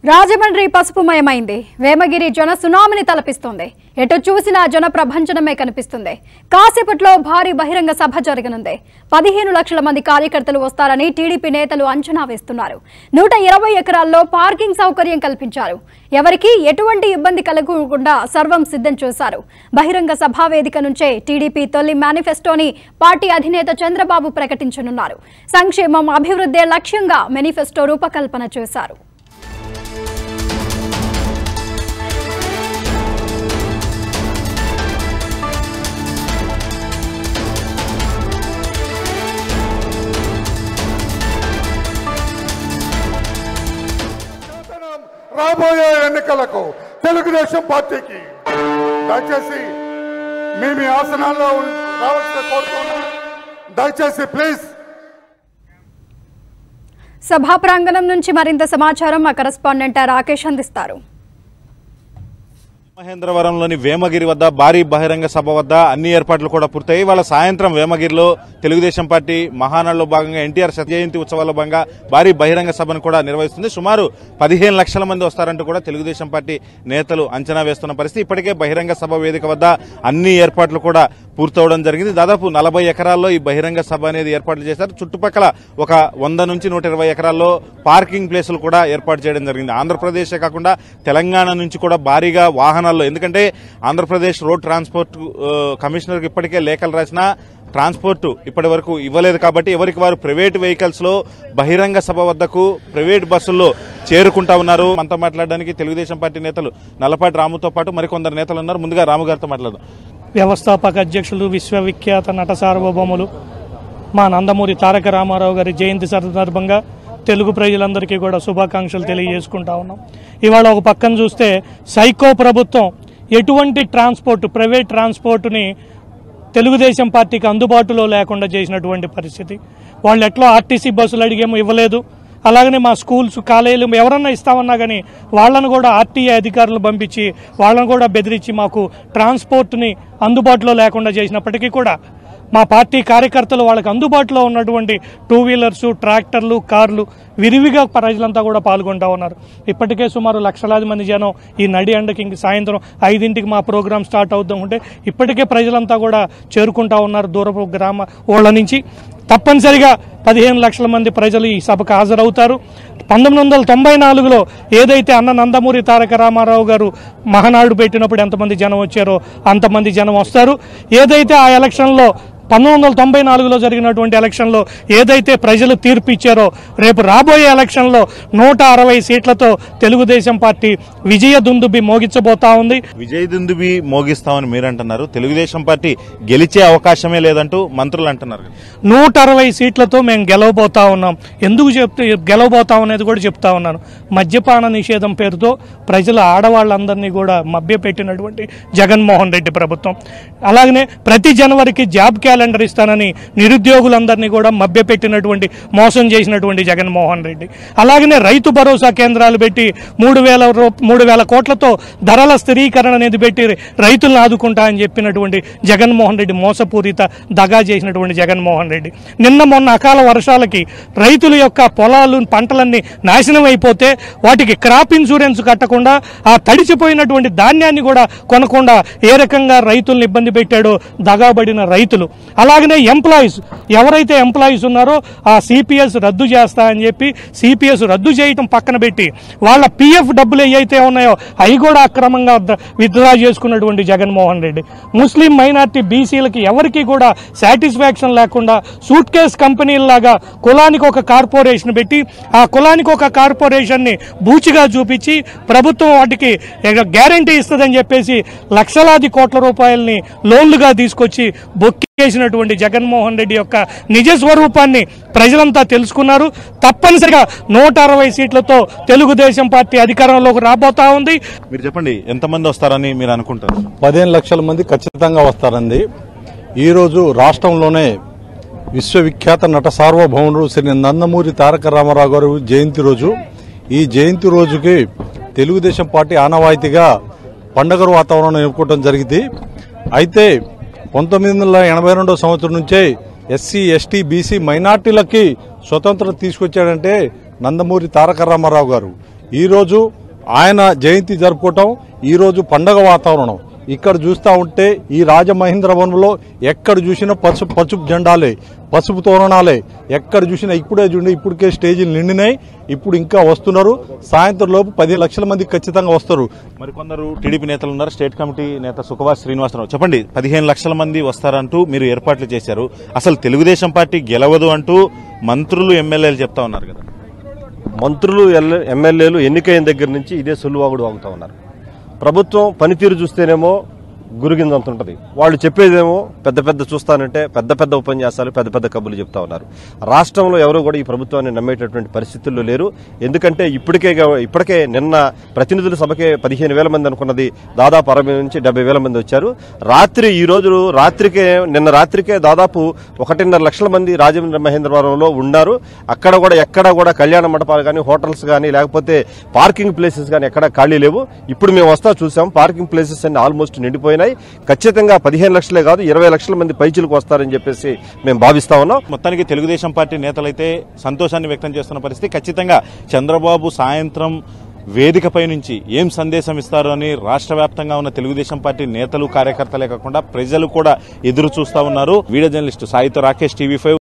రాజమండ్రి పసుపుమయమైంది వేమగిరి జన సునామిని తలపిస్తోంది ఎటు చూసినా జన ప్రభంజనమే కనిపిస్తుంది కాసేపట్లో భారీ బహిరంగ సభ జరగనుంది పదిహేను లక్షల మంది కార్యకర్తలు వస్తారని టీడీపీ నేతలు అంచనా వేస్తున్నారు నూట ఇరవై ఎకరాల్లో పార్కింగ్ సౌకర్యం కల్పించారు ఎవరికీ ఎటువంటి ఇబ్బంది కలగకుండా సర్వం సిద్ధం చేశారు బహిరంగ సభా వేదిక నుంచే టీడీపీ తొలి మేనిఫెస్టోని పార్టీ అధినేత చంద్రబాబు ప్రకటించనున్నారు సంక్షేమం అభివృద్ధే లక్ష్యంగా మేనిఫెస్టో రూపకల్పన చేశారు శాసనం రాబోయే ఎన్నికలకు తెలుగుదేశం పార్టీకి దయచేసి మీ మీ ఆసనాల్లో రావాల్సిన కోరుతున్నాను దయచేసి ప్లీజ్ సభా ప్రాంగణం నుంచి మరింత సమాచారం మా కరెస్పాండెంట్ రాకేష్ అందిస్తారు మహేంద్రవరంలోని వేమగిరి వద్ద భారీ బహిరంగ సభ వద్ద అన్ని ఏర్పాట్లు కూడా పూర్తయి వాళ్ళ సాయంత్రం వేమగిరిలో తెలుగుదేశం పార్టీ మహానాడులో భాగంగా ఎన్టీఆర్ శత జయంతి ఉత్సవాల్లో భాగంగా భారీ బహిరంగ సభను కూడా నిర్వహిస్తుంది సుమారు పదిహేను లక్షల మంది వస్తారంటూ కూడా తెలుగుదేశం పార్టీ నేతలు అంచనా వేస్తున్న పరిస్థితి ఇప్పటికే బహిరంగ సభ వేదిక వద్ద అన్ని ఏర్పాట్లు కూడా పూర్తవడం జరిగింది దాదాపు నలభై ఎకరాల్లో ఈ బహిరంగ సభ అనేది ఏర్పాట్లు చేశారు చుట్టుపక్కల ఒక వంద నుంచి నూట ఇరవై ఎకరాల్లో పార్కింగ్ ప్లేసులు కూడా ఏర్పాటు చేయడం జరిగింది ఆంధ్రప్రదేశే కాకుండా తెలంగాణ నుంచి కూడా భారీగా వాహనాల్లో ఎందుకంటే ఆంధ్రప్రదేశ్ రోడ్ ట్రాన్స్పోర్ట్ ఆ, కమిషనర్కి ఇప్పటికే లేఖలు రాసిన ట్రాన్స్పోర్ట్ ఇప్పటి వరకు ఇవ్వలేదు కాబట్టి ఎవరికి వారు ప్రైవేట్ వెహికల్స్ లో బహిరంగ సభ వద్దకు ప్రైవేట్ బస్సుల్లో చేరుకుంటా ఉన్నారు మనతో మాట్లాడడానికి తెలుగుదేశం పార్టీ నేతలు నల్లపాటి రాముతో పాటు మరికొందరు నేతలు ఉన్నారు ముందుగా రాము గారితో మాట్లాడదాం వ్యవస్థాపక అధ్యక్షులు విశ్వవిఖ్యాత నట సార్వభౌములు మా నందమూరి తారక రామారావు గారి జయంతి సందర్భంగా తెలుగు ప్రజలందరికీ కూడా శుభాకాంక్షలు తెలియజేసుకుంటా ఉన్నాం ఇవాళ ఒక పక్కన చూస్తే సైకో ప్రభుత్వం ఎటువంటి ట్రాన్స్పోర్ట్ ప్రైవేట్ ట్రాన్స్పోర్ట్ని తెలుగుదేశం పార్టీకి అందుబాటులో లేకుండా చేసినటువంటి పరిస్థితి వాళ్ళు ఎట్లా ఆర్టీసీ బస్సులు అడిగేమో ఇవ్వలేదు అలాగనే మా స్కూల్స్ కాలేజీలు ఎవరన్నా ఇస్తామన్నా కానీ వాళ్ళను కూడా ఆర్టీఏ అధికారులు పంపించి వాళ్ళను కూడా బెదిరించి మాకు ట్రాన్స్పోర్ట్ని అందుబాటులో లేకుండా చేసినప్పటికీ కూడా మా పార్టీ కార్యకర్తలు వాళ్ళకి అందుబాటులో ఉన్నటువంటి టూ వీలర్స్ ట్రాక్టర్లు కార్లు విరివిగా ప్రజలంతా కూడా పాల్గొంటా ఉన్నారు ఇప్పటికే సుమారు లక్షలాది మంది జనం ఈ నడి ఎండకి ఇంక సాయంత్రం ఐదింటికి మా ప్రోగ్రామ్ స్టార్ట్ అవుతూ ఉంటే ఇప్పటికే ప్రజలంతా కూడా చేరుకుంటా ఉన్నారు దూరపు గ్రామ ఊళ్ళ నుంచి తప్పనిసరిగా పదిహేను లక్షల మంది ప్రజలు ఈ సభకు హాజరవుతారు పంతొమ్మిది వందల తొంభై నాలుగులో ఏదైతే అన్న నందమూరి తారక రామారావు గారు మహానాడు పెట్టినప్పుడు ఎంతమంది జనం వచ్చారో అంతమంది జనం వస్తారు ఏదైతే ఆ ఎలక్షన్లో పంతొమ్మిది వందల తొంభై నాలుగులో జరిగినటువంటి ఎలక్షన్లో ఏదైతే ప్రజలు తీర్పు ఇచ్చారో రేపు రాబోయే ఎలక్షన్లో నూట అరవై సీట్లతో తెలుగుదేశం పార్టీ విజయ దుందుబి మోగించబోతా ఉంది విజయ్ దుందుబి మోగిస్తామని మీరు అంటున్నారు తెలుగుదేశం పార్టీ గెలిచే అవకాశమే లేదంటూ మంత్రులు అంటున్నారు నూట అరవై సీట్లతో మేము గెలవబోతా ఉన్నాం ఎందుకు చెప్తే గెలవబోతాం అనేది కూడా చెప్తా ఉన్నాను మద్యపాన నిషేధం పేరుతో ప్రజల ఆడవాళ్ళందరినీ కూడా మభ్యపెట్టినటువంటి జగన్మోహన్ రెడ్డి ప్రభుత్వం అలాగనే ప్రతి జనవరికి జాబ్ క్యాలెండర్ ఇస్తానని నిరుద్యోగులందరినీ కూడా మభ్యపెట్టినటువంటి మోసం చేసినటువంటి జగన్మోహన్ రెడ్డి అలాగనే రైతు భరోసా కేంద్రాలు పెట్టి మూడు వేల రూ మూడు వేల కోట్లతో ధరల స్థిరీకరణ అనేది పెట్టి రైతులను ఆదుకుంటా అని చెప్పినటువంటి జగన్మోహన్ రెడ్డి మోసపూరిత దగా చేసినటువంటి జగన్మోహన్ రెడ్డి నిన్న మొన్న అకాల వర్షాలకి రైతుల యొక్క పొలాలు పంటలన్నీ నాశనం అయిపోతే వాటికి క్రాప్ ఇన్సూరెన్స్ కట్టకుండా ఆ తడిచిపోయినటువంటి ధాన్యాన్ని కూడా కొనకుండా ఏ రకంగా రైతులను ఇబ్బంది పెట్టాడో దగాబడిన రైతులు అలాగనే ఎంప్లాయీస్ ఎవరైతే ఎంప్లాయీస్ ఉన్నారో ఆ సిపిఎస్ రద్దు చేస్తా అని చెప్పి సిపిఎస్ రద్దు చేయటం పక్కన పెట్టి వాళ్ళ పిఎఫ్ డబ్బులు ఏవైతే ఉన్నాయో అవి కూడా అక్రమంగా ద- విత్డ్రా చేసుకున్నటువంటి జగన్మోహన్ రెడ్డి ముస్లిం మైనార్టీ బీసీలకి ఎవరికి కూడా సాటిస్ఫాక్షన్ లేకుండా సూట్ కేస్ కంపెనీలాగా కులానికి ఒక కార్పొరేషన్ పెట్టి ఆ కులానికి ఒక కార్పొరేషన్ని బూచిగా చూపించి ప్రభుత్వం వాటికి గ్యారంటీ ఇస్తుందని చెప్పేసి లక్షలాది కోట్ల రూపాయలని లోన్లుగా తీసుకొచ్చి బొక్కేసినటువంటి జగన్మోహన్ రెడ్డి యొక్క నిజ స్వరూపాన్ని ప్రజలంతా తెలుసుకున్నారు తప్పనిసరిగా నూట అరవై సీట్లతో తెలుగుదేశం పార్టీ అధికారంలోకి రాబోతా ఉంది మీరు చెప్పండి ఎంతమంది వస్తారని మీరు అనుకుంటారు పదిహేను లక్షల మంది ఖచ్చితంగా వస్తారండి ఈరోజు రాష్ట్రంలోనే విశ్వవిఖ్యాత నట సార్వభౌముడు శ్రీ నందమూరి తారక రామారావు గారు జయంతి రోజు ఈ జయంతి రోజుకి తెలుగుదేశం పార్టీ ఆనవాయితీగా పండగ వాతావరణం నిలుపుకోవడం జరిగింది అయితే పంతొమ్మిది వందల ఎనభై రెండో సంవత్సరం నుంచే ఎస్సీ ఎస్టీ బీసీ మైనార్టీలకి స్వతంత్రత తీసుకొచ్చాడంటే నందమూరి తారక రామారావు గారు ఈరోజు ఆయన జయంతి జరుపుకోవటం ఈరోజు పండగ వాతావరణం ఇక్కడ చూస్తూ ఉంటే ఈ రాజమహేంద్రవనంలో ఎక్కడ చూసినా పసుపు పసుపు జెండాలే పసుపు తోరణాలే ఎక్కడ చూసినా ఇప్పుడే చూడండి ఇప్పటికే స్టేజీలు నిండినాయి ఇప్పుడు ఇంకా వస్తున్నారు సాయంత్రం లోపు పది లక్షల మంది ఖచ్చితంగా వస్తారు మరి కొందరు టీడీపీ నేతలు ఉన్నారు స్టేట్ కమిటీ నేత సుఖవాస్ శ్రీనివాసరావు చెప్పండి పదిహేను లక్షల మంది వస్తారంటూ మీరు ఏర్పాట్లు చేశారు అసలు తెలుగుదేశం పార్టీ గెలవదు అంటూ మంత్రులు ఎమ్మెల్యేలు చెప్తా ఉన్నారు కదా మంత్రులు ఎల్- ఎమ్మెల్యేలు ఎన్నికైన దగ్గర నుంచి ఇదే సులువాగుడు వాగుతూ ఉన్నారు ప్రభుత్వం పనితీరు చూస్తేనేమో గురిగిందంత ఉంటుంది వాళ్ళు చెప్పేదేమో పెద్ద పెద్ద చూస్తానంటే పెద్ద పెద్ద ఉపన్యాసాలు పెద్ద పెద్ద కబుర్లు చెప్తా ఉన్నారు రాష్ట్రంలో ఎవరు కూడా ఈ ప్రభుత్వాన్ని నమ్మేటటువంటి పరిస్థితుల్లో లేరు ఎందుకంటే ఇప్పటికే గా- ఇప్పటికే నిన్న ప్రతినిధుల సభకే పదిహేను వేల మంది అనుకున్నది దాదాపు అరవై నుంచి డెబ్బై వేల మంది వచ్చారు రాత్రి ఈ రోజు రాత్రికే నిన్న రాత్రికే దాదాపు ఒకటిన్నర లక్షల మంది రాజేంద్ర మహేంద్రవరంలో ఉన్నారు అక్కడ కూడా ఎక్కడ కూడా కళ్యాణ మండపాలు కానీ హోటల్స్ కానీ లేకపోతే పార్కింగ్ ప్లేసెస్ కానీ ఎక్కడ ఖాళీ లేవు ఇప్పుడు మేము వస్తా చూసాం పార్కింగ్ ప్లేసెస్ అన్ని ఆల్మోస్ట్ నిండిపోయినాయి ఖచ్చితంగా పదిహేను లక్షలే కాదు ఇరవై లక్షల మంది పైచులకు వస్తారని చెప్పేసి మేము భావిస్తా ఉన్నాం మొత్తానికి తెలుగుదేశం పార్టీ నేతలైతే సంతోషాన్ని వ్యక్తం చేస్తున్న పరిస్థితి ఖచ్చితంగా చంద్రబాబు సాయంత్రం వేదికపై నుంచి ఏం సందేశం ఇస్తారు అని రాష్ట్ర వ్యాప్తంగా ఉన్న తెలుగుదేశం పార్టీ నేతలు కార్యకర్తలే కాకుండా ప్రజలు కూడా ఎదురు చూస్తా ఉన్నారు వీడియో జర్నలిస్టు సాయితో రాకేష్ టీవీ ఫైవ్